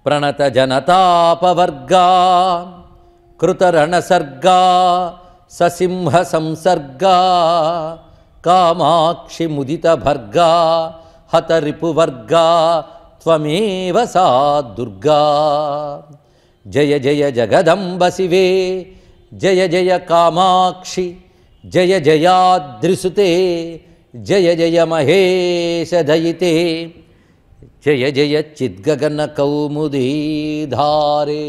ప్రణత జనతాపవర్గా కృతరణసర్గా ససింహ సంసర్గా కామాక్షి ముదిత భర్గా హత రిపువర్గా త్వమేవ సా దుర్గా జయ జయ జగదంబ శివే జయ జయ కామాక్షి జయ జయాద్రిసుతే జయ జయ మహేశ దయితే జయ జయ చిద్గగన కౌముదీధారే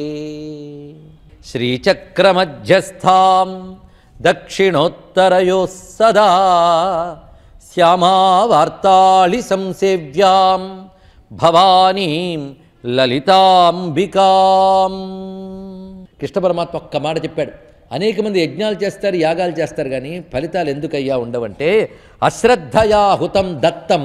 శ్రీచక్రమధ్యస్థాం దక్షిణోత్తరయో సదా శ్యామావార్తాళి సంసేవ్యాం భవానీం లలితాంబికాం కృష్ణ పరమాత్మ ఒక్క మాట చెప్పాడు అనేక మంది యజ్ఞాలు చేస్తారు యాగాలు చేస్తారు కానీ ఫలితాలు ఎందుకయ్యా ఉండవంటే అశ్రద్ధయా హుతం దత్తం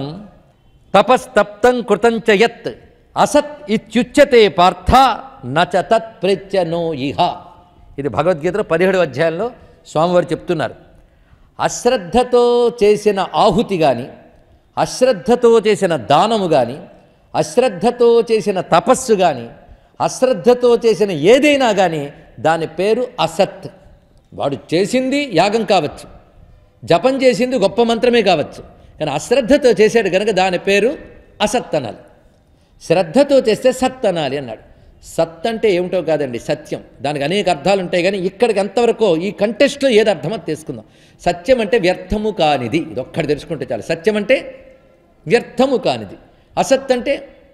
తపస్తప్తం కృతం చ యత్ అసత్ ఇత్యుచ్యతే పార్థ నచ తత్ ప్రేత్య నో ఇహ ఇది భగవద్గీతలో పదిహేడు అధ్యాయంలో స్వామివారు చెప్తున్నారు అశ్రద్ధతో చేసిన ఆహుతి కానీ అశ్రద్ధతో చేసిన దానము కానీ అశ్రద్ధతో చేసిన తపస్సు కానీ అశ్రద్ధతో చేసిన ఏదైనా కానీ దాని పేరు అసత్ వాడు చేసింది యాగం కావచ్చు జపం చేసింది గొప్ప మంత్రమే కావచ్చు కానీ అశ్రద్ధతో చేశాడు కనుక దాని పేరు అసత్ అనాలి శ్రద్ధతో చేస్తే సత్ అనాలి అన్నాడు సత్ అంటే ఏమిటో కాదండి సత్యం దానికి అనేక అర్థాలు ఉంటాయి కానీ ఇక్కడికి ఎంతవరకు ఈ కంటెస్ట్లో ఏది అర్థమో తీసుకుందాం సత్యం అంటే వ్యర్థము కానిది ఇది ఒక్కటి తెలుసుకుంటే చాలు సత్యం అంటే వ్యర్థము కానిది అసత్ అంటే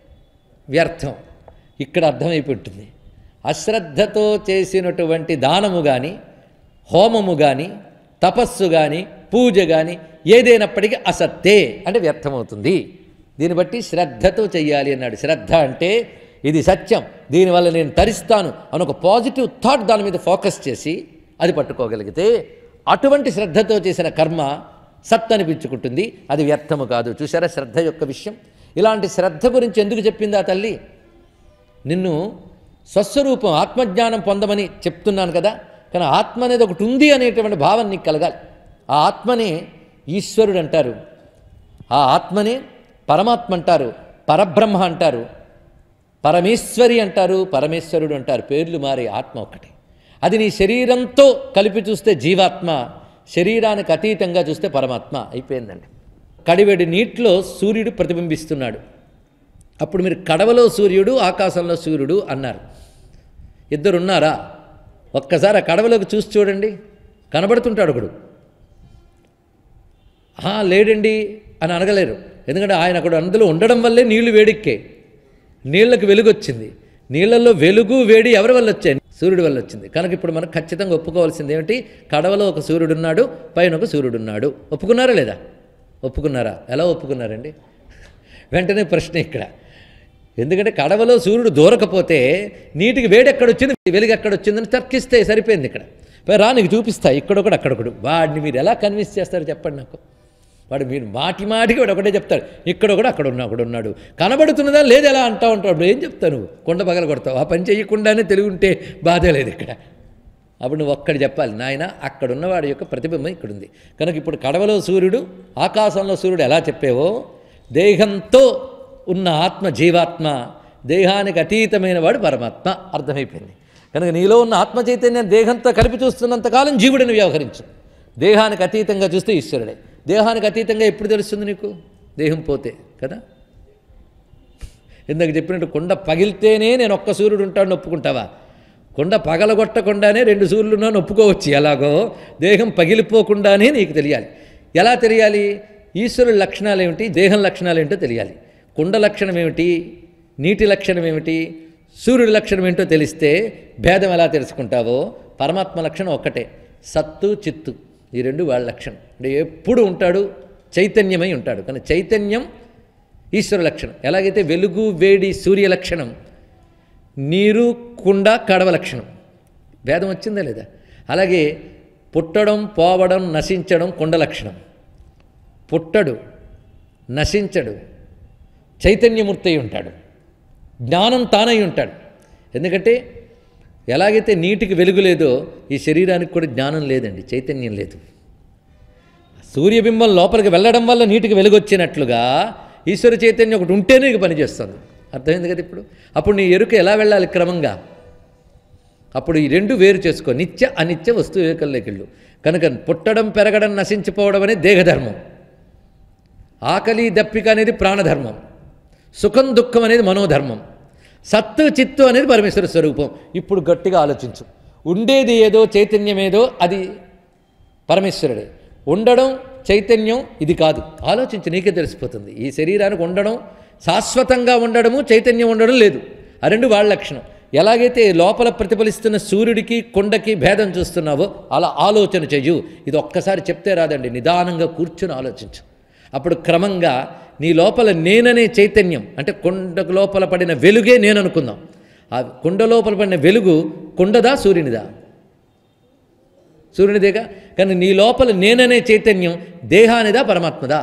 వ్యర్థం ఇక్కడ అర్థమైపోతుంది అశ్రద్ధతో చేసినటువంటి దానము కానీ హోమము కానీ తపస్సు కానీ పూజ కానీ ఏదైనప్పటికీ అసత్తే అంటే వ్యర్థమవుతుంది దీన్ని బట్టి శ్రద్ధతో చెయ్యాలి అన్నాడు శ్రద్ధ అంటే ఇది సత్యం దీనివల్ల నేను తరిస్తాను అని ఒక పాజిటివ్ థాట్ దాని మీద ఫోకస్ చేసి అది పట్టుకోగలిగితే అటువంటి శ్రద్ధతో చేసిన కర్మ సత్ అనిపించుకుంటుంది అది వ్యర్థము కాదు చూసారా శ్రద్ధ యొక్క విషయం ఇలాంటి శ్రద్ధ గురించి ఎందుకు చెప్పింది ఆ తల్లి నిన్ను స్వస్వరూపం ఆత్మజ్ఞానం పొందమని చెప్తున్నాను కదా కానీ ఆత్మ అనేది ఒకటి ఉంది అనేటువంటి భావం నీకు కలగాలి ఆ ఆత్మనే ఈశ్వరుడు అంటారు ఆ ఆత్మనే పరమాత్మ అంటారు పరబ్రహ్మ అంటారు పరమేశ్వరి అంటారు పరమేశ్వరుడు అంటారు పేర్లు మారే ఆత్మ ఒకటి అది నీ శరీరంతో కలిపి చూస్తే జీవాత్మ శరీరానికి అతీతంగా చూస్తే పరమాత్మ అయిపోయిందండి కడివెడి నీటిలో సూర్యుడు ప్రతిబింబిస్తున్నాడు అప్పుడు మీరు కడవలో సూర్యుడు ఆకాశంలో సూర్యుడు అన్నారు ఇద్దరు ఉన్నారా ఒక్కసారి ఆ కడవలోకి చూసి చూడండి కనబడుతుంటాడు ఒకడు "ఆ, లేడండి అని అనగలేరు ఎందుకంటే ఆయన అక్కడ అందులో ఉండడం వల్లే నీళ్లు వేడెక్కే నీళ్లకు వెలుగు వచ్చింది నీళ్లలో వెలుగు వేడి ఎవరి వల్ల వచ్చాయి సూర్యుడి వల్ల వచ్చింది కనుక ఇప్పుడు మనం ఖచ్చితంగా ఒప్పుకోవాల్సింది ఏమిటి కడవలో ఒక సూర్యుడు ఉన్నాడు పైన ఒక సూర్యుడు ఉన్నాడు ఒప్పుకున్నారా లేదా ఒప్పుకున్నారా ఎలా ఒప్పుకున్నారండి వెంటనే ప్రశ్న ఇక్కడ ఎందుకంటే కడవలో సూర్యుడు దూరకపోతే నీటికి వేడి ఎక్కడొచ్చింది వెలుగు ఎక్కడొచ్చిందని తర్కిస్తే సరిపోయింది ఇక్కడ పోయి రా నీకు చూపిస్తా ఇక్కడొకడు అక్కడొకడు వాడిని మీరు ఎలా కన్విన్స్ చేస్తారు చెప్పండి నాకు వాడు మీరు మాటి మాటికి వాడు ఒకటే చెప్తాడు ఇక్కడొకడు అక్కడ ఉన్నా ఒకడు ఉన్నాడు కనబడుతున్నదా లేదు ఎలా అంటా ఉంటావు అప్పుడు ఏం చెప్తావు నువ్వు కొండ పగల కొడతావు ఆ పని చేయకుండానే తెలివి ఉంటే బాధే లేదు ఇక్కడ అప్పుడు నువ్వు ఒక్కడు చెప్పాలి నాయన అక్కడ ఉన్నవాడి యొక్క ప్రతిబింబం ఇక్కడ ఉంది కనుక ఇప్పుడు కడవలో సూర్యుడు ఆకాశంలో సూర్యుడు ఎలా చెప్పేవో దేహంతో ఉన్న ఆత్మ జీవాత్మ దేహానికి అతీతమైన వాడు పరమాత్మ అర్థమైపోయింది కనుక నీలో ఉన్న ఆత్మ చైతన్యం దేహంతో కలిపి చూస్తున్నంతకాలం జీవుడిని వ్యవహరించు దేహానికి అతీతంగా చూస్తే ఈశ్వరుడే దేహానికి అతీతంగా ఎప్పుడు తెలుస్తుంది నీకు దేహం పోతే కదా ఇందాక చెప్పినట్టు కొండ పగిలితేనే నేను ఒక్క సూర్యుడు ఉంటాడని ఒప్పుకుంటావా కొండ పగలగొట్టకుండానే రెండు సూర్యులు ఉన్నాను ఒప్పుకోవచ్చు ఎలాగో దేహం పగిలిపోకుండానే నీకు తెలియాలి ఎలా తెలియాలి ఈశ్వరుడి లక్షణాలు ఏమిటి దేహం లక్షణాలు ఏంటో తెలియాలి కుండ లక్షణం ఏమిటి నీటి లక్షణం ఏమిటి సూర్యుడి లక్షణం ఏంటో తెలిస్తే భేదం ఎలా తెలుసుకుంటావో పరమాత్మ లక్షణం ఒక్కటే సత్తు చిత్తు ఈ రెండు వాళ్ళ లక్షణం అంటే ఎప్పుడు ఉంటాడు చైతన్యమై ఉంటాడు కానీ చైతన్యం ఈశ్వర లక్షణం ఎలాగైతే వెలుగు వేడి సూర్య లక్షణం నీరు కుండ కడవ లక్షణం భేదం వచ్చిందా లేదా అలాగే పుట్టడం పోవడం నశించడం కుండ లక్షణం పుట్టడు నశించడు చైతన్యమూర్తి అయి ఉంటాడు జ్ఞానం తానై ఉంటాడు ఎందుకంటే ఎలాగైతే నీటికి వెలుగు లేదో ఈ శరీరానికి కూడా జ్ఞానం లేదండి చైతన్యం లేదు సూర్యబింబం లోపలికి వెళ్ళడం వల్ల నీటికి వెలుగొచ్చినట్లుగా ఈశ్వర చైతన్యం ఒకటి ఉంటేనే ఇక పనిచేస్తుంది అర్థమైంది కదా ఇప్పుడు అప్పుడు నీ ఎరుక ఎలా వెళ్ళాలి క్రమంగా అప్పుడు ఈ రెండు వేరు చేసుకో నిత్య అనిత్య వస్తు వివేకంలోకెళ్ళు కనుక పుట్టడం పెరగడం నశించిపోవడం అనేది దేహధర్మం ఆకలి దప్పిక అనేది ప్రాణధర్మం సుఖం దుఃఖం అనేది మనోధర్మం సత్తు చిత్తు అనేది పరమేశ్వర స్వరూపం ఇప్పుడు గట్టిగా ఆలోచించు ఉండేది ఏదో చైతన్యం ఏదో అది పరమేశ్వరుడే ఉండడం చైతన్యం ఇది కాదు ఆలోచించి నీకే తెలిసిపోతుంది ఈ శరీరానికి ఉండడం శాశ్వతంగా ఉండడము చైతన్యం ఉండడం లేదు ఆ రెండు వాళ్ళ లక్షణం ఎలాగైతే లోపల ప్రతిఫలిస్తున్న సూర్యుడికి కొండకి భేదం చూస్తున్నావో అలా ఆలోచన చెయ్యు ఇది ఒక్కసారి చెప్తే రాదండి నిదానంగా కూర్చుని ఆలోచించు అప్పుడు క్రమంగా నీ లోపల నేననే చైతన్యం అంటే కొండకు లోపల పడిన వెలుగే నేను అనుకుందాం ఆ కొండ లోపల పడిన వెలుగు కొండదా సూర్యునిదా సూర్యునిదేగా కానీ నీ లోపల నేననే చైతన్యం దేహానిదా పరమాత్మదా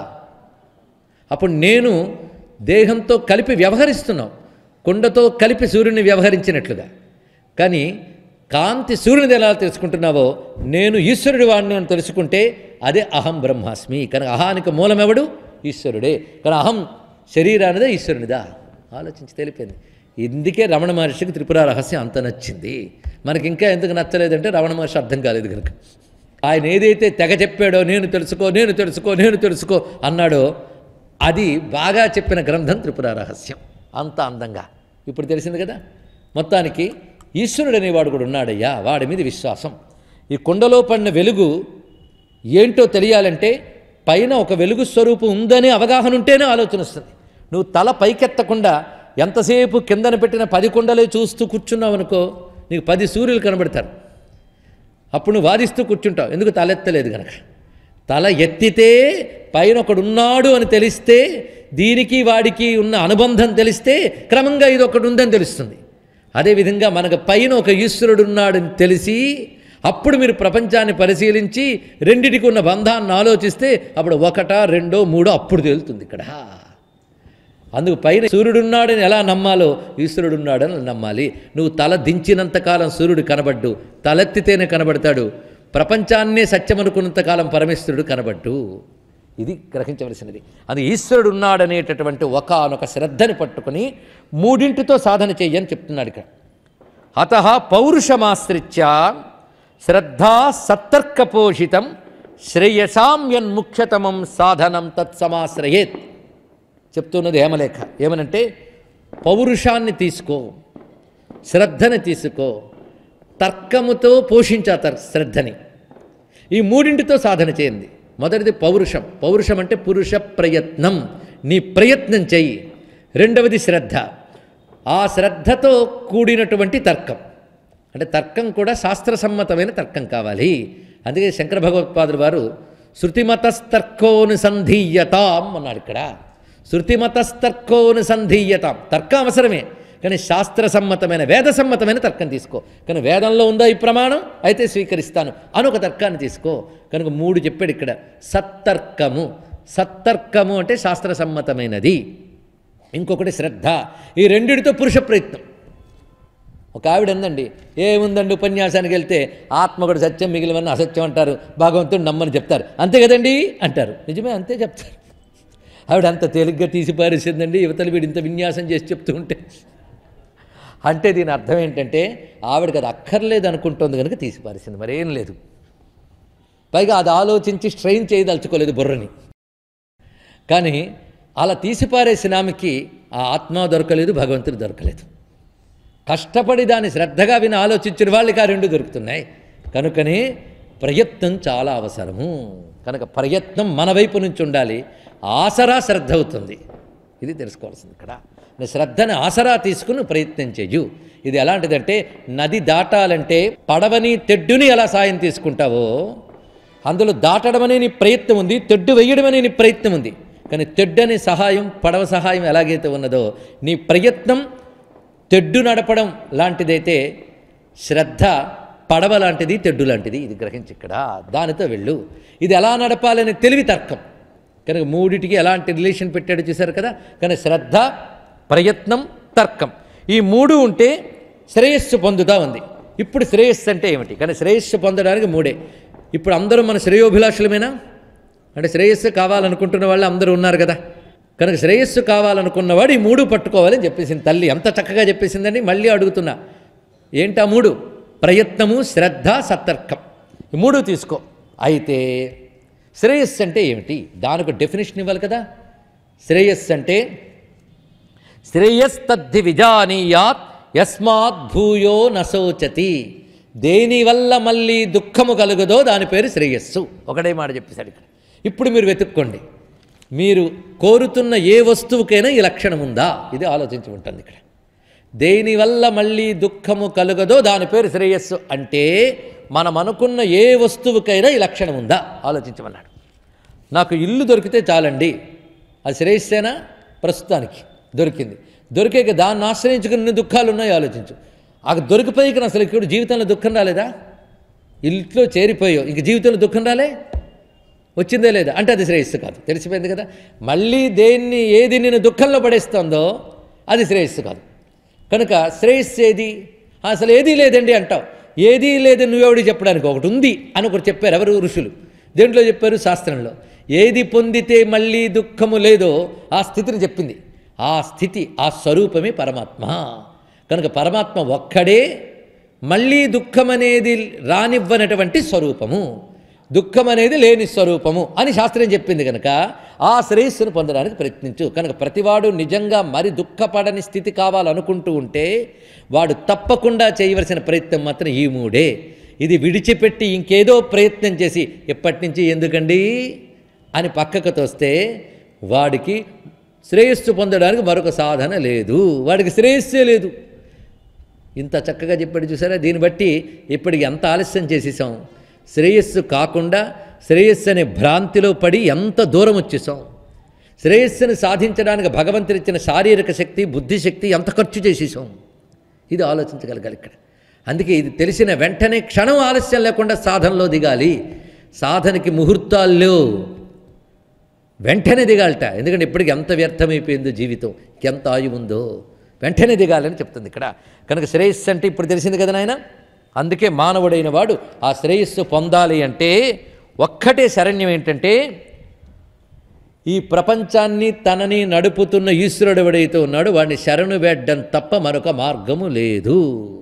అప్పుడు నేను దేహంతో కలిపి వ్యవహరిస్తున్నాం కొండతో కలిపి సూర్యుని వ్యవహరించినట్లుగా కానీ కాంతి సూర్యునిది ఎలా తెలుసుకుంటున్నావో నేను ఈశ్వరుడి వాడిని అని తెలుసుకుంటే అదే అహం బ్రహ్మాస్మి కనుక అహానికి మూలమెవడు ఈశ్వరుడే కానీ అహం శరీరానిదా ఈశ్వరునిదా ఆలోచించి తెలిపింది ఇందుకే రమణ మహర్షికి త్రిపుర రహస్యం అంత నచ్చింది మనకి ఇంకా ఎందుకు నచ్చలేదంటే రమణ మహర్షి అర్థం కాలేదు కనుక ఆయన ఏదైతే తెగ చెప్పాడో నేను తెలుసుకో నేను తెలుసుకో నేను తెలుసుకో అన్నాడో అది బాగా చెప్పిన గ్రంథం త్రిపుర రహస్యం అంత అందంగా ఇప్పుడు తెలిసింది కదా మొత్తానికి ఈశ్వరుడు అనేవాడు కూడా ఉన్నాడయ్యా వాడి మీద విశ్వాసం ఈ కుండలో పడిన వెలుగు ఏంటో తెలియాలంటే పైన ఒక వెలుగు స్వరూపం ఉందనే అవగాహన ఉంటేనే ఆలోచన వస్తుంది నువ్వు తల పైకెత్తకుండా ఎంతసేపు కిందన పెట్టిన పది కుండలే చూస్తూ కూర్చున్నావు అనుకో నీకు పది సూర్యులు కనబడతారు అప్పుడు నువ్వు వాదిస్తూ కూర్చుంటావు ఎందుకు తలెత్తలేదు కనుక తల ఎత్తితే పైన ఒకడు ఉన్నాడు అని తెలిస్తే దీనికి వాడికి ఉన్న అనుబంధం తెలిస్తే క్రమంగా ఇది ఒకటి ఉందని తెలుస్తుంది అదేవిధంగా మనకు పైన ఒక ఈశ్వరుడు ఉన్నాడని తెలిసి అప్పుడు మీరు ప్రపంచాన్ని పరిశీలించి రెండిటికి ఉన్న బంధాన్ని ఆలోచిస్తే అప్పుడు ఒకటా రెండో మూడో అప్పుడు తేలుతుంది ఇక్కడ అందుకు పైన సూర్యుడున్నాడని ఎలా నమ్మాలో ఈశ్వరుడున్నాడని నమ్మాలి నువ్వు తల దించినంతకాలం సూర్యుడు కనబడ్డు తలెత్తితేనే కనబడతాడు ప్రపంచాన్నే సత్యమనుకున్నంతకాలం పరమేశ్వరుడు కనబడ్డు ఇది గ్రహించవలసినది అది ఈశ్వరుడు ఉన్నాడనేటటువంటి ఒకనొక శ్రద్ధని పట్టుకుని మూడింటితో సాధన చెయ్యని చెప్తున్నాడు ఇక్కడ అత పౌరుషమాశ్రిత్య శ్రద్ధా సత్తర్కపోషితం శ్రేయసామ్యన్ముఖ్యతమం సాధనం తత్సమాశ్రయేత్ చెప్తున్నది హేమలేఖ ఏమనంటే పౌరుషాన్ని తీసుకో శ్రద్ధని తీసుకో తర్కముతో పోషించా తర్ శ్రద్ధని ఈ మూడింటితో సాధన చేయండి మొదటిది పౌరుషం పౌరుషం అంటే పురుష ప్రయత్నం నీ ప్రయత్నం చెయ్యి రెండవది శ్రద్ధ ఆ శ్రద్ధతో కూడినటువంటి తర్కం అంటే తర్కం కూడా శాస్త్రసమ్మతమైన తర్కం కావాలి అందుకే శంకర భగవత్పాదులు వారు శృతిమతస్తర్కోనుసంధీయతాం అన్నాడు ఇక్కడ శృతిమతస్తర్కోనుసంధీయతాం తర్కం అవసరమే కానీ శాస్త్రసమ్మతమైన వేదసమ్మతమైన తర్కం తీసుకో కానీ వేదంలో ఉందా ఈ ప్రమాణం అయితే స్వీకరిస్తాను అని ఒక తర్కాన్ని తీసుకో కనుక మూడు చెప్పాడు ఇక్కడ సత్తర్కము సత్తర్కము అంటే శాస్త్రసమ్మతమైనది ఇంకొకటి శ్రద్ధ ఈ రెండిటితో పురుష ప్రయత్నం ఒక ఆవిడ ఉందండి ఏముందండి ఉపన్యాసానికి వెళ్తే ఆత్మ కూడా సత్యం మిగిలివన్నీ అసత్యం అంటారు భగవంతుడు నమ్మని చెప్తారు అంతే కదండి అంటారు నిజమే అంతే చెప్తారు ఆవిడ అంత తేలిగ్గా తీసి పారేసిందండి యువతలు వీడు ఇంత విన్యాసం చేసి చెప్తూ ఉంటే అంటే దీని అర్థం ఏంటంటే ఆవిడకి అది అక్కర్లేదు అనుకుంటుంది కనుక తీసి పారేసింది మరేం లేదు పైగా అది ఆలోచించి స్ట్రెయిన్ చేయదలుచుకోలేదు బుర్రని కానీ అలా తీసిపారేసిన ఆమెకి ఆ ఆత్మ దొరకలేదు భగవంతుడు దొరకలేదు కష్టపడి దాన్ని శ్రద్ధగా విని ఆలోచించిన వాళ్ళకి ఆ రెండు దొరుకుతున్నాయి కనుకనే ప్రయత్నం చాలా అవసరము కనుక ప్రయత్నం మన వైపు నుంచి ఉండాలి ఆసరా శ్రద్ధ అవుతుంది ఇది తెలుసుకోవాల్సింది ఇక్కడ నీ శ్రద్ధని ఆసరా తీసుకుని ప్రయత్నం చేయు ఇది ఎలాంటిదంటే నది దాటాలంటే పడవని తెడ్డుని ఎలా సాయం తీసుకుంటావో అందులో దాటడం అనే నీ ప్రయత్నం ఉంది తెడ్డు వేయడం అనే నీ ప్రయత్నం ఉంది కానీ తెడ్డు అనే సహాయం పడవ సహాయం ఎలాగైతే ఉన్నదో నీ ప్రయత్నం తెడ్డు నడపడం లాంటిదైతే శ్రద్ధ పడవ లాంటిది తెడ్డు లాంటిది ఇది గ్రహించి ఇక్కడ దానితో వెళ్ళు ఇది ఎలా నడపాలని తెలివి తర్కం కనుక మూడిటికి ఎలాంటి రిలేషన్ పెట్టాడు చూశారు కదా కానీ శ్రద్ధ ప్రయత్నం తర్కం ఈ మూడు ఉంటే శ్రేయస్సు పొందుతా ఉంది ఇప్పుడు శ్రేయస్సు అంటే ఏమిటి కానీ శ్రేయస్సు పొందడానికి మూడే ఇప్పుడు అందరూ మన శ్రేయోభిలాషులమేనా అంటే శ్రేయస్సు కావాలనుకుంటున్న వాళ్ళు అందరూ ఉన్నారు కదా కనుక శ్రేయస్సు కావాలనుకున్నవాడు ఈ మూడు పట్టుకోవాలని చెప్పేసింది తల్లి ఎంత చక్కగా చెప్పేసిందని మళ్ళీ అడుగుతున్నా ఏంటా మూడు ప్రయత్నము శ్రద్ధ సత్తర్కం ఈ మూడు తీసుకో అయితే శ్రేయస్సు అంటే ఏమిటి దానికి డెఫినేషన్ ఇవ్వాలి కదా శ్రేయస్సు అంటే శ్రేయస్తద్ధి విజానీయాత్ యస్మాత్ భూయో నశోచతి దేనివల్ల మళ్ళీ దుఃఖము కలుగదో దాని పేరు శ్రేయస్సు ఒకటే మాట చెప్పేశాడు ఇక్కడ ఇప్పుడు మీరు వెతుక్కోండి మీరు కోరుతున్న ఏ వస్తువుకైనా ఈ లక్షణం ఉందా ఇది ఆలోచించి ఉంటుంది ఇక్కడ దేనివల్ల మళ్ళీ దుఃఖము కలుగదో దాని పేరు శ్రేయస్సు అంటే మనం అనుకున్న ఏ వస్తువుకైనా ఈ లక్షణం ఉందా ఆలోచించమన్నాడు నాకు ఇల్లు దొరికితే చాలండి అది శ్రేయస్సేనా ప్రస్తుతానికి దొరికింది దొరికాక దాన్ని ఆశ్రయించుకుని ఎన్ని దుఃఖాలు ఉన్నాయో ఆలోచించు ఆ దొరికిపోయిన అసలు ఇక్కడ జీవితంలో దుఃఖం రాలేదా ఇంట్లో చేరిపోయావు ఇంక జీవితంలో దుఃఖం రాలే వచ్చిందే లేదా అంటే అది శ్రేయస్సు కాదు తెలిసిపోయింది కదా మళ్ళీ దేన్ని ఏది నేను దుఃఖంలో పడేస్తుందో అది శ్రేయస్సు కాదు కనుక శ్రేయస్సు ఏది అసలు ఏదీ లేదండి అంటావు ఏదీ లేదని నువ్వెవడి చెప్పడానికి ఒకటి ఉంది అని ఒకటి చెప్పారు ఎవరు ఋషులు దేంట్లో చెప్పారు శాస్త్రంలో ఏది పొందితే మళ్ళీ దుఃఖము లేదో ఆ స్థితిని చెప్పింది ఆ స్థితి ఆ స్వరూపమే పరమాత్మ కనుక పరమాత్మ ఒక్కడే మళ్ళీ దుఃఖం అనేది రానివ్వనటువంటి స్వరూపము దుఃఖం అనేది లేని స్వరూపము అని శాస్త్రం చెప్పింది కనుక ఆ శ్రేయస్సును పొందడానికి ప్రయత్నించు కనుక ప్రతివాడు నిజంగా మరి దుఃఖపడని స్థితి కావాలనుకుంటూ ఉంటే వాడు తప్పకుండా చేయవలసిన ప్రయత్నం మాత్రం ఈ మూడే ఇది విడిచిపెట్టి ఇంకేదో ప్రయత్నం చేసి ఎప్పటి నుంచి ఎందుకండి అని పక్కకు తోస్తే వాడికి శ్రేయస్సు పొందడానికి మరొక సాధన లేదు వాడికి శ్రేయస్సే లేదు ఇంత చక్కగా చెప్పాడు చూసారా దీన్ని బట్టి ఇప్పటికి ఎంత ఆలస్యం చేసేసాం శ్రేయస్సు కాకుండా శ్రేయస్సు అనే భ్రాంతిలో పడి ఎంత దూరం వచ్చేసాం శ్రేయస్సును సాధించడానికి భగవంతుడిచ్చిన శారీరక శక్తి బుద్ధిశక్తి ఎంత ఖర్చు చేసేసాం ఇది ఆలోచించగలగాలి ఇక్కడ అందుకే ఇది తెలిసిన వెంటనే క్షణం ఆలస్యం లేకుండా సాధనలో దిగాలి సాధనకి ముహూర్తాల్లో వెంటనే దిగాలట ఎందుకంటే ఇప్పటికి ఎంత వ్యర్థమైపోయిందో జీవితం ఎంత ఆయువు ఉందో వెంటనే దిగాలని చెప్తుంది ఇక్కడ కనుక శ్రేయస్సు అంటే ఇప్పుడు తెలిసింది కదా నాయన అందుకే మానవుడైన వాడు ఆ శ్రేయస్సు పొందాలి అంటే ఒక్కటే శరణ్యం ఏంటంటే ఈ ప్రపంచాన్ని తనని నడుపుతున్న ఈశ్వరుడు ఎవడైతే ఉన్నాడో వాడిని శరణు వేడ్డం తప్ప మరొక మార్గము లేదు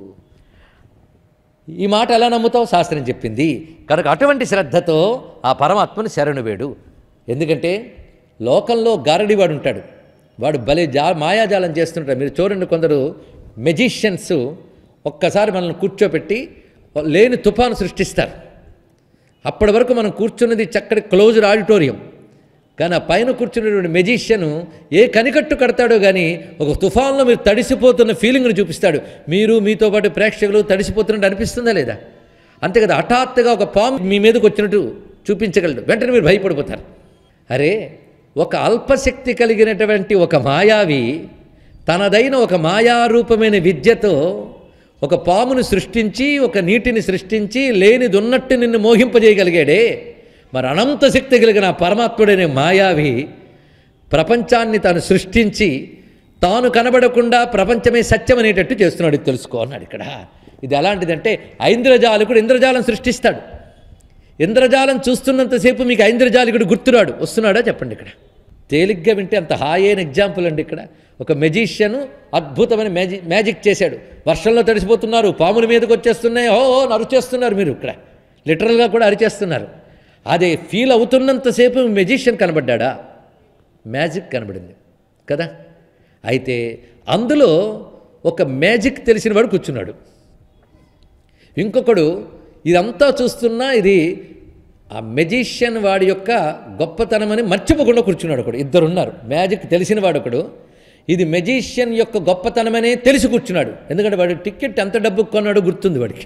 ఈ మాట ఎలా నమ్ముతావు శాస్త్రం చెప్పింది కనుక అటువంటి శ్రద్ధతో ఆ పరమాత్మను శరణు వేడు ఎందుకంటే లోకంలో గారడివాడు ఉంటాడు వాడు భలే జా మాయాజాలం చేస్తుంటాడు మీరు చూడండి కొందరు మెజిషియన్స్ ఒక్కసారి మనల్ని కూర్చోపెట్టి లేని తుఫాను సృష్టిస్తారు అప్పటి వరకు మనం కూర్చున్నది చక్కటి క్లోజ్డ్ ఆడిటోరియం కానీ ఆ పైన కూర్చున్నటువంటి మెజిషియన్ ఏ కనికట్టు కడతాడో కానీ ఒక తుఫాన్లో మీరు తడిసిపోతున్న ఫీలింగ్ను చూపిస్తాడు మీరు మీతో పాటు ప్రేక్షకులు తడిసిపోతున్నట్టు అనిపిస్తుందా లేదా అంతే కదా హఠాత్తుగా ఒక పాము మీ మీదకి వచ్చినట్టు చూపించగలడు వెంటనే మీరు భయపడిపోతారు అరే ఒక అల్పశక్తి కలిగినటువంటి ఒక మాయావి తనదైన ఒక మాయారూపమైన విద్యతో ఒక పామును సృష్టించి ఒక నీటిని సృష్టించి లేనిది ఉన్నట్టు నిన్ను మోహింపజేయగలిగాడే మరి అనంత శక్తి కలిగిన ఆ పరమాత్ముడైన మాయావి ప్రపంచాన్ని తాను సృష్టించి తాను కనబడకుండా ప్రపంచమే సత్యం అనేటట్టు చేస్తున్నాడు ఇది తెలుసుకో అన్నాడు ఇక్కడ ఇది ఎలాంటిదంటే ఐంద్రజాలకుడు ఇంద్రజాలం సృష్టిస్తాడు ఇంద్రజాలం చూస్తున్నంతసేపు మీకు ఐంద్రజాలికుడు గుర్తురాడు వస్తున్నాడా చెప్పండి ఇక్కడ తేలిగ్గా వింటే అంత హాయ్ అయిన ఎగ్జాంపుల్ అండి ఇక్కడ ఒక మెజిషియన్ అద్భుతమైన మ్యాజి మ్యాజిక్ చేశాడు వర్షంలో తడిసిపోతున్నారు పాముల మీదకి వచ్చేస్తున్నాయి ఓ ఓ అని అరిచేస్తున్నారు మీరు ఇక్కడ లిటరల్గా కూడా అరిచేస్తున్నారు అదే ఫీల్ అవుతున్నంతసేపు మెజిషియన్ కనబడ్డా మ్యాజిక్ కనబడింది కదా అయితే అందులో ఒక మ్యాజిక్ తెలిసిన వాడు కూర్చున్నాడు ఇంకొకడు ఇదంతా చూస్తున్నా ఇది ఆ మెజిషియన్ వాడి యొక్క గొప్పతనమని మర్చిపోకుండా కూర్చున్నాడు ఒకడు ఇద్దరు ఉన్నారు మ్యాజిక్ తెలిసిన వాడు ఒకడు ఇది మెజిషియన్ యొక్క గొప్పతనమనే తెలిసి కూర్చున్నాడు ఎందుకంటే వాడు టికెట్ ఎంత డబ్బు కొన్నాడో గుర్తుంది వాడికి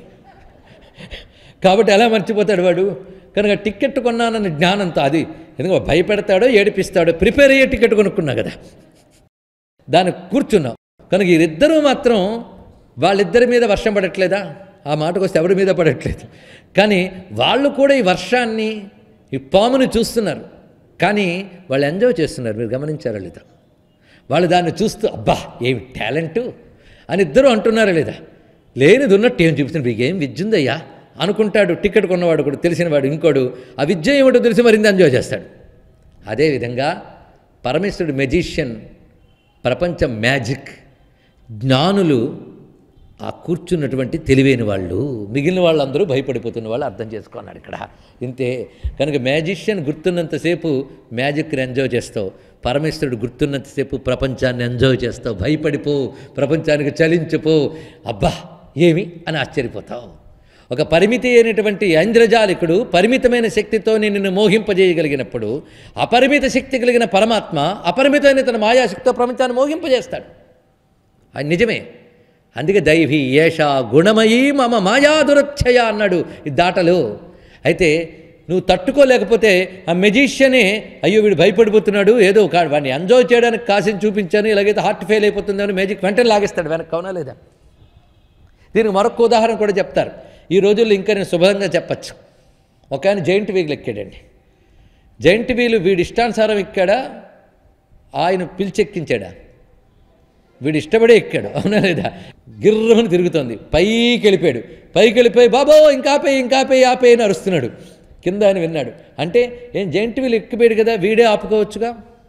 కాబట్టి ఎలా మర్చిపోతాడు వాడు కనుక టికెట్ కొన్నానన్న జ్ఞానంతో అది ఎందుకంటే భయపెడతాడో ఏడిపిస్తాడో ప్రిపేర్ అయ్యే టికెట్ కొనుక్కున్నా కదా దానికి కూర్చున్నాం కనుక వీరిద్దరూ మాత్రం వాళ్ళిద్దరి మీద వర్షం పడట్లేదా ఆ మాటకు వస్తే ఎవరి మీద పడట్లేదు కానీ వాళ్ళు కూడా ఈ వర్షాన్ని ఈ పాముని చూస్తున్నారు కానీ వాళ్ళు ఎంజాయ్ చేస్తున్నారు మీరు గమనించారా లేదా వాళ్ళు దాన్ని చూస్తూ అబ్బా ఏమి టాలెంటు అని ఇద్దరు అంటున్నారా లేదా లేనిది ఉన్నట్టు ఏం చూపుతుంది మీకు ఏం విద్య ఉందయ్యా అనుకుంటాడు టికెట్ కొన్నవాడు కూడా తెలిసినవాడు ఇంకోడు ఆ విద్య ఏమిటో తెలిసి మరింత ఎంజాయ్ చేస్తాడు అదేవిధంగా పరమేశ్వరుడు మెజిషియన్ ప్రపంచం మ్యాజిక్ జ్ఞానులు ఆ కూర్చున్నటువంటి తెలివైన వాళ్ళు మిగిలిన వాళ్ళందరూ భయపడిపోతున్న వాళ్ళు అర్థం చేసుకున్నాడు ఇక్కడ ఇంతే కనుక మ్యాజిషియన్ గుర్తున్నంతసేపు మ్యాజిక్ని ఎంజాయ్ చేస్తావు పరమేశ్వరుడు గుర్తున్నంతసేపు ప్రపంచాన్ని ఎంజాయ్ చేస్తావు భయపడిపో ప్రపంచానికి చలించిపో అబ్బా ఏమి అని ఆశ్చర్యపోతావు ఒక పరిమితి అయినటువంటి ఐంద్రజాలికుడు పరిమితమైన శక్తితో నిన్ను మోహింపజేయగలిగినప్పుడు అపరిమిత శక్తి కలిగిన పరమాత్మ అపరిమితమైన తన మాయాశక్తితో ప్రపంచాన్ని మోహింపజేస్తాడు అది నిజమే అందుకే దైవీ ఏషా గుణమయీ మమ మాయాదురక్షయ అన్నాడు ఈ దాటలు అయితే నువ్వు తట్టుకోలేకపోతే ఆ మెజిషియనే అయ్యో వీడు భయపడిపోతున్నాడు ఏదో కా వాడిని ఎంజాయ్ చేయడానికి కాసిని చూపించాను ఇలాగైతే హార్ట్ ఫెయిల్ అయిపోతుందని మేజిక్ వెంటనే లాగేస్తాడు వెనక్కి అవునా లేదా దీనికి మరొక ఉదాహరణ కూడా చెప్తారు ఈ రోజుల్లో ఇంకా నేను శుభంగా చెప్పచ్చు ఒక ఆయన జైంట్ వీల్ ఎక్కాడండి జైంట్ వీలు వీడి ఇష్టానుసారం ఎక్కాడా ఆయన పిలిచెక్కించాడా వీడు ఇష్టపడే ఎక్కాడు అవునా లేదా గిర్రమని తిరుగుతోంది పైకి వెళ్ళిపోయాడు పైకి వెళ్ళిపోయి బాబో ఇంకాపే ఇంకాపే ఆపే అని అరుస్తున్నాడు కింద అని విన్నాడు అంటే ఏం జైంట్ వీల్ ఎక్కిపోయాడు కదా వీడే ఆపుకోవచ్చుగా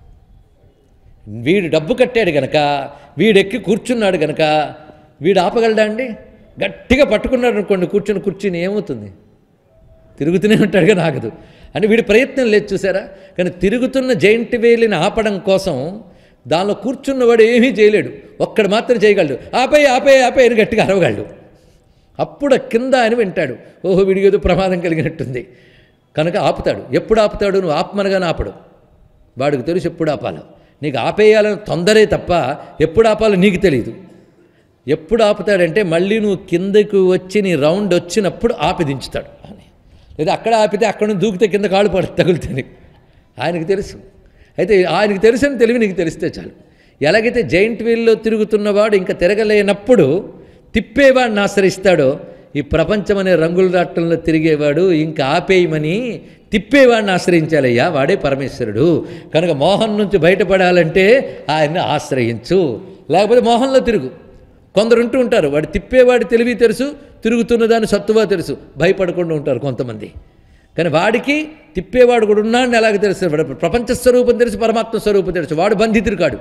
వీడు డబ్బు కట్టాడు గనక వీడెక్కి కూర్చున్నాడు గనక వీడు ఆపగలడా అండి గట్టిగా పట్టుకున్నాడు అనుకోండి కూర్చుని కూర్చుని ఏమవుతుంది తిరుగుతూనే ఉంటాడు కానీ ఆగదు అని వీడి ప్రయత్నం లేదు చూసారా కానీ తిరుగుతున్న జైంట్ వేలిని ఆపడం కోసం దానిలో కూర్చున్నవాడు ఏమీ చేయలేడు ఒక్కడు మాత్రం చేయగలడు ఆపే ఆపే ఆపే అని గట్టిగా అరవగలడు అప్పుడు ఆ కింద అని వింటాడు ఓహో వీడికి ఏదో ప్రమాదం కలిగినట్టుంది కనుక ఆపుతాడు ఎప్పుడు ఆపుతాడు నువ్వు ఆపమనగానే ఆపడు వాడికి తెలుసు ఎప్పుడు ఆపాలో నీకు ఆపేయాలని తొందరే తప్ప ఎప్పుడు ఆపాలో నీకు తెలియదు ఎప్పుడు ఆపుతాడంటే మళ్ళీ నువ్వు కిందకు వచ్చి నీ రౌండ్ వచ్చినప్పుడు ఆపి దించుతాడు అని లేదా అక్కడ ఆపితే అక్కడ నుంచి దూకితే కింద కాళ్ళు పడు తగులుతుంది ఆయనకు తెలుసు అయితే ఆయనకు తెలుసని తెలివి నీకు తెలిస్తే చాలు ఎలాగైతే జైంట్ వీల్లో తిరుగుతున్నవాడు ఇంకా తిరగలేనప్పుడు తిప్పేవాడిని ఆశ్రయిస్తాడో ఈ ప్రపంచం అనే రంగుల రాట్లంలో తిరిగేవాడు ఇంకా ఆపేయమని తిప్పేవాడిని ఆశ్రయించాలయ్యా వాడే పరమేశ్వరుడు కనుక మోహన్ నుంచి బయటపడాలంటే ఆయన్ని ఆశ్రయించు లేకపోతే మోహంలో తిరుగు కొందరు ఉంటూ ఉంటారు వాడు తిప్పేవాడి తెలివి తెలుసు తిరుగుతున్న దాని సత్తువా తెలుసు భయపడకుండా ఉంటారు కొంతమంది కానీ వాడికి తిప్పేవాడు కూడా ఉన్నాడని ఎలాగ తెలుసు వాడు ప్రపంచ స్వరూపం తెలుసు పరమాత్మ స్వరూపం తెలుసు వాడు బంధితుడు కాడు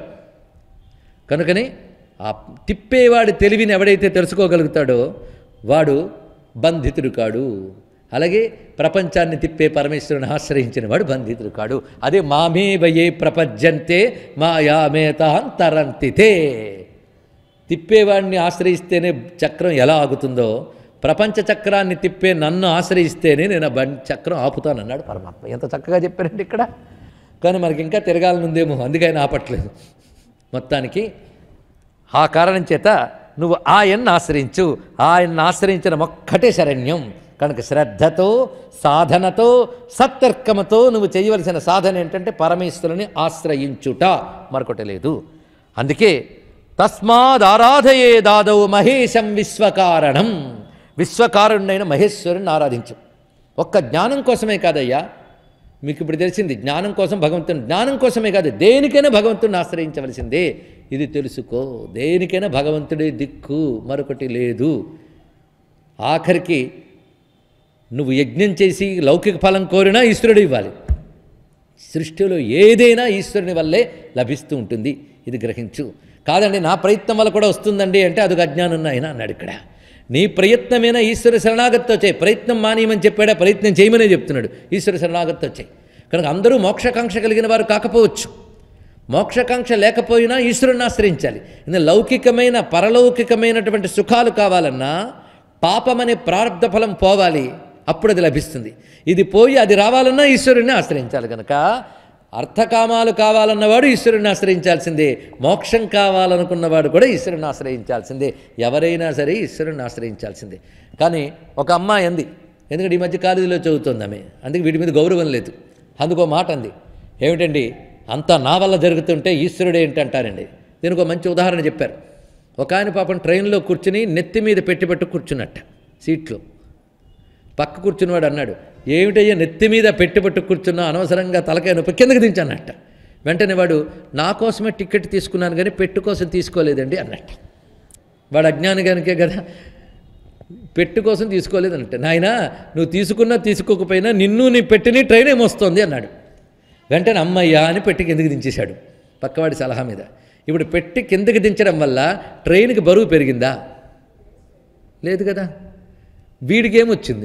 కనుకని ఆ తిప్పేవాడి తెలివిని ఎవడైతే తెలుసుకోగలుగుతాడో వాడు బంధితుడు కాడు అలాగే ప్రపంచాన్ని తిప్పే పరమేశ్వరుని ఆశ్రయించిన వాడు బంధితుడు కాడు అదే మామే వయే ప్రపంచంతే మాయామేతాంతరంతితే తిప్పేవాడిని ఆశ్రయిస్తేనే చక్రం ఎలా ఆగుతుందో ప్రపంచ చక్రాన్ని తిప్పే నన్ను ఆశ్రయిస్తేనే నేను ఆ బండి చక్రం ఆపుతానన్నాడు పరమాత్మ ఎంత చక్కగా చెప్పారండి ఇక్కడ కానీ మనకి ఇంకా తిరగాలనుందేమో అందుకే ఆయన ఆపట్లేదు మొత్తానికి ఆ కారణం చేత నువ్వు ఆయన్ని ఆశ్రయించు ఆయన్ని ఆశ్రయించిన ఒక్కటే శరణ్యం కనుక శ్రద్ధతో సాధనతో సత్తర్కమతో నువ్వు చేయవలసిన సాధన ఏంటంటే పరమేశ్వరుని ఆశ్రయించుట మరొకటి లేదు అందుకే తస్మాద్ ఆరాధయే దాదౌ మహేశం విశ్వకారణం విశ్వకారుణ్ణైన మహేశ్వరుని ఆరాధించు ఒక్క జ్ఞానం కోసమే కాదయ్యా మీకు ఇప్పుడు తెలిసింది జ్ఞానం కోసం భగవంతుని జ్ఞానం కోసమే కాదు దేనికైనా భగవంతుడిని ఆశ్రయించవలసిందే ఇది తెలుసుకో దేనికైనా భగవంతుడే దిక్కు మరొకటి లేదు ఆఖరికి నువ్వు యజ్ఞం చేసి లౌకిక ఫలం కోరినా ఈశ్వరుడు ఇవ్వాలి సృష్టిలో ఏదైనా ఈశ్వరుని వల్లే లభిస్తూ ఉంటుంది ఇది గ్రహించు కాదండి నా ప్రయత్నం వల్ల కూడా వస్తుందండి అంటే అదొక అజ్ఞానం ఆయన అన్నాడు ఇక్కడ నీ ప్రయత్నమైన ఈశ్వర శరణాగతితో చేయి ప్రయత్నం మానేయమని చెప్పాడా ప్రయత్నం చేయమనే చెప్తున్నాడు ఈశ్వర శరణాగతితో చేయి కనుక అందరూ మోక్షకాంక్ష కలిగిన వారు కాకపోవచ్చు మోక్షకాంక్ష లేకపోయినా ఈశ్వరుని ఆశ్రయించాలి ఎందుకంటే లౌకికమైన పరలౌకికమైనటువంటి సుఖాలు కావాలన్నా పాపమనే ప్రారంధ ఫలం పోవాలి అప్పుడు అది లభిస్తుంది ఇది పోయి అది రావాలన్నా ఈశ్వరుణ్ణి ఆశ్రయించాలి కనుక అర్థకామాలు కావాలన్నవాడు ఈశ్వరుని ఆశ్రయించాల్సిందే మోక్షం కావాలనుకున్నవాడు కూడా ఈశ్వరుని ఆశ్రయించాల్సిందే ఎవరైనా సరే ఈశ్వరుని ఆశ్రయించాల్సిందే కానీ ఒక అమ్మాయి అంది ఎందుకంటే ఈ మధ్య కాలేజీలో చదువుతుంది ఆమె అందుకే వీటి మీద గౌరవం లేదు అందుకో మాట అంది ఏమిటండి అంతా నా వల్ల జరుగుతుంటే ఈశ్వరుడు ఏంటంటారండి దీనికి ఒక మంచి ఉదాహరణ చెప్పారు ఒక ఆయన పాపం ట్రైన్లో కూర్చుని నెత్తి మీద పెట్టి పెట్టు కూర్చున్నట్ట సీట్లో పక్క కూర్చున్నవాడు అన్నాడు ఏమిటయ్యా నెత్తి మీద పెట్టుబట్టు కూర్చున్నా అనవసరంగా తలకాయ నొప్పి కిందకి దించన్నట్ట వెంటనే వాడు నా కోసమే టికెట్ తీసుకున్నాను కానీ పెట్టు కోసం తీసుకోలేదండి అన్నట్ట వాడు అజ్ఞాని కనుకే కదా పెట్టు కోసం తీసుకోలేదన్నట్ట నాయన నువ్వు తీసుకున్నా తీసుకోకపోయినా నిన్ను నీ పెట్టిని ట్రైన్ ఏమొస్తోంది అన్నాడు వెంటనే అమ్మయ్యా అని పెట్టి కిందకి దించేశాడు పక్కవాడి సలహా మీద ఇప్పుడు పెట్టి కిందకి దించడం వల్ల ట్రైన్కి బరువు పెరిగిందా లేదు కదా వీడికి ఏమొచ్చింది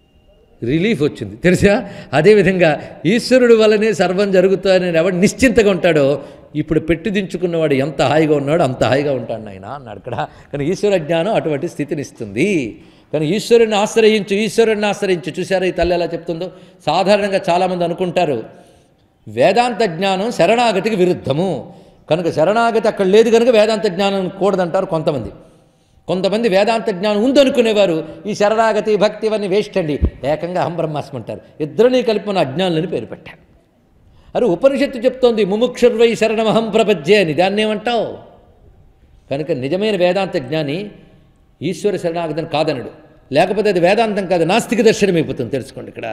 రిలీఫ్ వచ్చింది తెలుసా అదేవిధంగా ఈశ్వరుడు వల్లనే సర్వం జరుగుతుందని ఎవడు నిశ్చింతగా ఉంటాడో ఇప్పుడు పెట్టి దించుకున్నవాడు ఎంత హాయిగా ఉన్నాడో అంత హాయిగా ఉంటాడు నాయన అన్నాడు ఇక్కడ కానీ ఈశ్వర జ్ఞానం అటువంటి స్థితిని ఇస్తుంది కానీ ఈశ్వరుని ఆశ్రయించు ఈశ్వరుని ఆశ్రయించు చూసారా ఈ తల్లి ఎలా చెప్తుందో సాధారణంగా చాలామంది అనుకుంటారు వేదాంత జ్ఞానం శరణాగతికి విరుద్ధము కనుక శరణాగతి అక్కడ లేదు కనుక వేదాంత జ్ఞానం కూడదంటారు కొంతమంది కొంతమంది వేదాంత జ్ఞానం ఉందనుకునేవారు ఈ శరణాగతి భక్తి ఇవన్నీ వేస్ట్ అండి ఏకంగా అహం బ్రహ్మాస్మి అంటారు ఇద్దరినీ కలిపి మన అజ్ఞానులని పేరు పెట్టారు అరే ఉపనిషత్తు చెప్తోంది ముముక్షుర్వై శరణమహం ప్రపంచే అని దాన్ని ఏమంటావు కనుక నిజమైన వేదాంత జ్ఞాని ఈశ్వర శరణాగతిని కాదనడు లేకపోతే అది వేదాంతం కాదు నాస్తిక దర్శనం అయిపోతుంది తెలుసుకోండి ఇక్కడ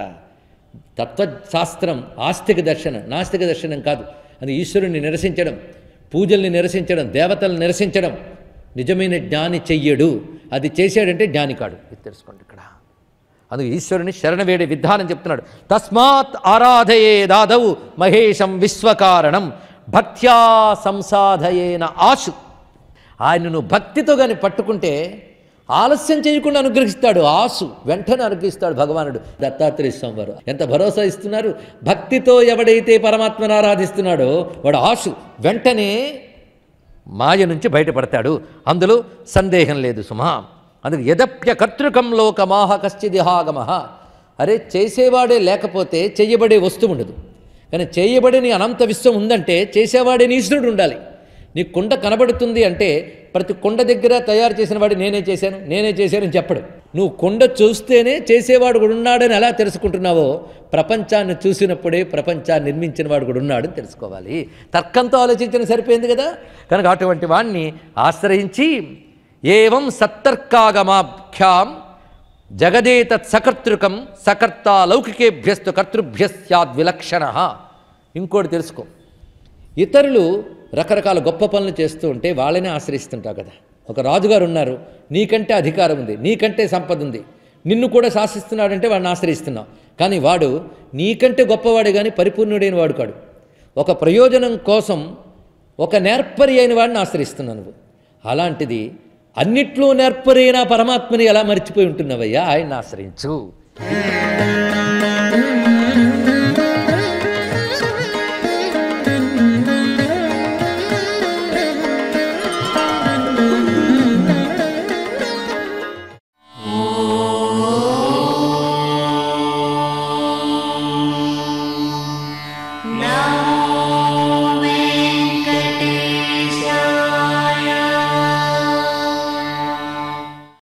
తత్వశాస్త్రం ఆస్తిక దర్శనం నాస్తిక దర్శనం కాదు అది ఈశ్వరుణ్ణి నిరసించడం పూజల్ని నిరసించడం దేవతలను నిరసించడం నిజమైన జ్ఞాని చెయ్యడు అది చేశాడంటే జ్ఞాని కాడు ఇది తెలుసుకోండి ఇక్కడ అందుకు ఈశ్వరుని శరణ వేడే విధానం చెప్తున్నాడు తస్మాత్ ఆరాధయే దాదవు మహేశం విశ్వకారణం భక్త్యా సంసాధయేన ఆశు ఆయనను భక్తితో కానీ పట్టుకుంటే ఆలస్యం చేయకుండా అనుగ్రహిస్తాడు ఆసు వెంటనే అనుగ్రహిస్తాడు భగవానుడు దత్తాత్రేయ స్వామి వారు ఎంత భరోసా ఇస్తున్నారు భక్తితో ఎవడైతే పరమాత్మను ఆరాధిస్తున్నాడో వాడు ఆసు వెంటనే మాయ నుంచి బయటపడతాడు అందులో సందేహం లేదు సుమా అందుకు యదప్య కర్తృకం లోకమాహ కశ్చిదిహాగమ అరే చేసేవాడే లేకపోతే చెయ్యబడే వస్తువు ఉండదు కానీ చేయబడిని అనంత విశ్వం ఉందంటే చేసేవాడే ఈశ్వరుడు ఉండాలి నీ కుండ కనబడుతుంది అంటే ప్రతి కుండ దగ్గర తయారు చేసిన వాడు నేనే చేశాను నేనే చేశానని చెప్పడు నువ్వు కుండ చూస్తేనే చేసేవాడు కూడా ఉన్నాడని ఎలా తెలుసుకుంటున్నావో ప్రపంచాన్ని చూసినప్పుడే ప్రపంచాన్ని నిర్మించిన వాడు కూడా ఉన్నాడని తెలుసుకోవాలి తర్కంతో ఆలోచించిన సరిపోయింది కదా కనుక అటువంటి వాణ్ణి ఆశ్రయించి ఏవం సత్తర్కాగమాఖ్యాం జగదేతత్ సకర్తృకం సకర్త లౌకికేభ్యస్తు కర్తృభ్యస్యాద్ విలక్షణ ఇంకోటి తెలుసుకో ఇతరులు రకరకాల గొప్ప పనులు చేస్తూ ఉంటే వాళ్ళనే ఆశ్రయిస్తుంటావు కదా ఒక రాజుగారు ఉన్నారు నీకంటే అధికారం ఉంది నీకంటే సంపద ఉంది నిన్ను కూడా శాసిస్తున్నాడంటే వాడిని ఆశ్రయిస్తున్నావు కానీ వాడు నీకంటే గొప్పవాడు కానీ పరిపూర్ణుడైన వాడు కాడు ఒక ప్రయోజనం కోసం ఒక నేర్పరి అయిన వాడిని ఆశ్రయిస్తున్నావు నువ్వు అలాంటిది అన్నిట్లో నేర్పరైన పరమాత్మని ఎలా మర్చిపోయి ఉంటున్నావయ్యా ఆయన్ని ఆశ్రయించు